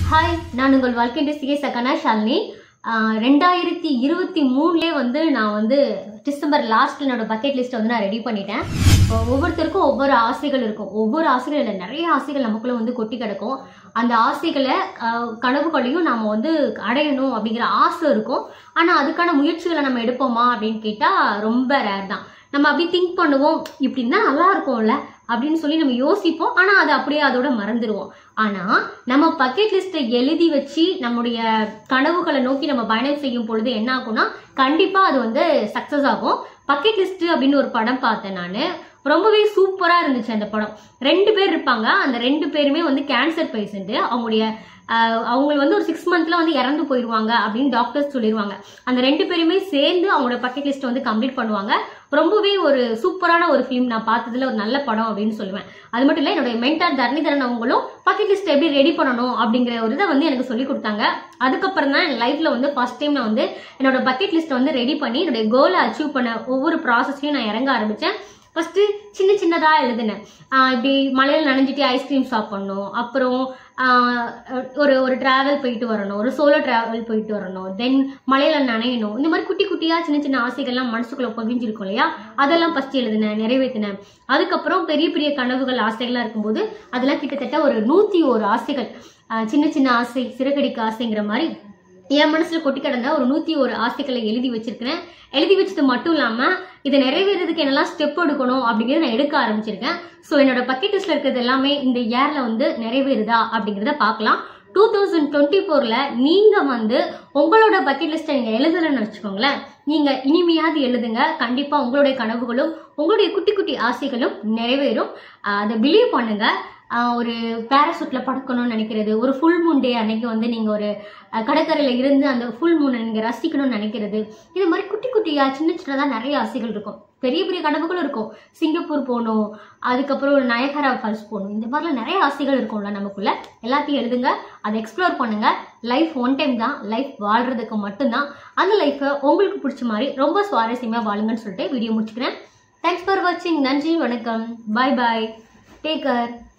hi நான் உங்கள் வாழ்க்கை சிகை சகனா ஷாலினி ஆஹ் ரெண்டாயிரத்தி இருபத்தி மூணுலே வந்து நான் வந்து டிசம்பர் லாஸ்ட்ல என்னோட பக்கெட் லிஸ்ட்டை வந்து நான் ரெடி பண்ணிட்டேன் ஒ- ஒவ்வொருத்தருக்கும் ஒவ்வொரு ஆசைகள் இருக்கும் ஒவ்வொரு ஆசைகள் இல்லை நிறைய ஆசைகள் நமக்குள்ள வந்து கொட்டி கிடக்கும் அந்த ஆசைகளை ஆஹ் கனவுகளையும் நாம வந்து அடையணும் அப்படிங்கிற ஆசை இருக்கும் ஆனால் அதுக்கான முயற்சிகளை நம்ம எடுப்போமா அப்படின்னு கேட்டால் ரொம்ப ரேர் தான் நம்ம அப்படி திங்க் பண்ணுவோம் இப்படி இருந்தால் நல்லா இருக்கும்ல அப்படின்னு சொல்லி நம்ம யோசிப்போம் ஆனால் அது அப்படியே அதோட மறந்துடுவோம் ஆனால் நம்ம பக்கெட் லிஸ்ட்டை எழுதி வச்சு நம்முடைய கனவுகளை நோக்கி நம்ம பயணம் செய்யும் பொழுது என்ன ஆகும்னா கண்டிப்பாக அது வந்து சக்ஸஸ் ஆகும் பக்கெட் லிஸ்ட் அப்படின்னு ஒரு படம் பார்த்தேன் நான் ரொம்பவே சூப்பராக இருந்துச்சு அந்த படம் ரெண்டு பேர் இருப்பாங்க அந்த ரெண்டு பேருமே வந்து கேன்சர் பேஷண்ட்டு அவங்களுடைய ஆஹ், அவங்க வந்து ஒரு சிக்ஸ் மந்த்ல வந்து இறந்து போயிடுவாங்க அப்படின்னு டாக்டர்ஸ் சொல்லிடுவாங்க அந்த ரெண்டு பேருமே சேர்ந்து அவங்களோட பக்கெட் லிஸ்ட்டை வந்து கம்ப்ளீட் பண்ணுவாங்க ரொம்பவே ஒரு சூப்பரான ஒரு ஃபிலிம் நான் பார்த்ததுல ஒரு நல்ல படம் அப்படின்னு சொல்லுவேன் அது மட்டும் இல்லை என்னுடைய மென்டார் தரணிதரன் அவங்களும் பக்கெட் லிஸ்ட் எப்படி ரெடி பண்ணணும் அப்படிங்கிற ஒரு இதை வந்து எனக்கு சொல்லி கொடுத்தாங்க அதுக்கப்புறம் தான் என் லைஃப்ல வந்து ஃபர்ஸ்ட் டைம் நான் வந்து என்னோட பக்கெட் லிஸ்ட்டை வந்து ரெடி பண்ணி என்னுடைய கோலை அச்சீவ் பண்ண ஒவ்வொரு ப்ராசஸ்லையும் நான் இறங்க ஆரம்பிச்சேன் ஃபர்ஸ்ட் சின்ன சின்னதா எழுதினேன் ஆஹ் இப்படி மலையில் நனைஞ்சிட்டு ஐஸ்கிரீம் சாப்பிடணும் அப்புறம் ஆஹ் ஒரு ஒரு டிராவல் போயிட்டு வரணும் ஒரு சோலோ டிராவல் போயிட்டு வரணும் தென் மலையில நனையணும் இந்த மாதிரி குட்டி குட்டியா சின்ன சின்ன ஆசைகள்லாம் மனசுக்குள்ள பதிஞ்சிருக்கும் இல்லையா அதெல்லாம் ஃபர்ஸ்ட் எழுதினேன் நிறைவேற்றினேன் அதுக்கப்புறம் பெரிய பெரிய கனவுகள் ஆசைகள்லாம் இருக்கும்போது அதெல்லாம் கிட்டத்தட்ட ஒரு நூத்தி ஒரு ஆசைகள் ஆஹ் சின்ன சின்ன ஆசை சிறகடிக்க ஆசைங்கிற மாதிரி என் மனசுல கொட்டி கிடந்த ஒரு நூத்தி ஒரு ஆசைகளை எழுதி வச்சிருக்கிறேன் எழுதி வச்சது மட்டும் இல்லாம இதை நிறைவேறதுக்கு என்னெல்லாம் ஸ்டெப் எடுக்கணும் அப்படிங்கறத நான் எடுக்க ஆரம்பிச்சிருக்கேன் ஸோ என்னோட பக்கெட் லிஸ்ட்ல இருக்கிறது எல்லாமே இந்த இயர்ல வந்து நிறைவேறுதா அப்படிங்கிறத பார்க்கலாம் டூ தௌசண்ட் டுவெண்ட்டி ஃபோர்ல நீங்க வந்து உங்களோட பக்கெட் லிஸ்ட்டை நீங்க எழுதலன்னு வச்சுக்கோங்களேன் நீங்க இனிமையாவது எழுதுங்க கண்டிப்பா உங்களுடைய கனவுகளும் உங்களுடைய குட்டி குட்டி ஆசைகளும் நிறைவேறும் ஆஹ் அதை பிலீவ் பண்ணுங்க ஆஹ் ஒரு பேராசூட்ல படுக்கணும்னு நினைக்கிறது ஒரு ஃபுல் மூன் டே அன்னைக்கு வந்து நீங்க ஒரு அஹ், கடற்கரையில இருந்து அந்த ஃபுல் மூனை நீங்க ரசிக்கணும்னு நினைக்கிறது இது மாதிரி குட்டி குட்டியா சின்ன சின்னதா நிறைய ஆசைகள் இருக்கும் பெரிய பெரிய கனவுகளும் இருக்கும் சிங்கப்பூர் போகணும் அதுக்கப்புறம் ஒரு நயகரா ஃபால்ஸ் போகணும் இந்த மாதிரிலாம் நிறைய ஆசைகள் இருக்கும்ல நமக்குள்ள எல்லாத்தையும் எழுதுங்க அதை எக்ஸ்ப்ளோர் பண்ணுங்க லைஃப் ஒன் டைம் தான் லைஃப் வாழ்றதுக்கு மட்டும்தான் அந்த லைஃப்பை உங்களுக்கு பிடிச்ச மாதிரி ரொம்ப சுவாரஸ்யமா வாழுங்கன்னு சொல்லிட்டு வீடியோ முடிச்சுக்கிறேன் தேங்க்ஸ் ஃபார் வாட்சிங் நன்றி வணக்கம் பாய் பாய் டேக் கேர்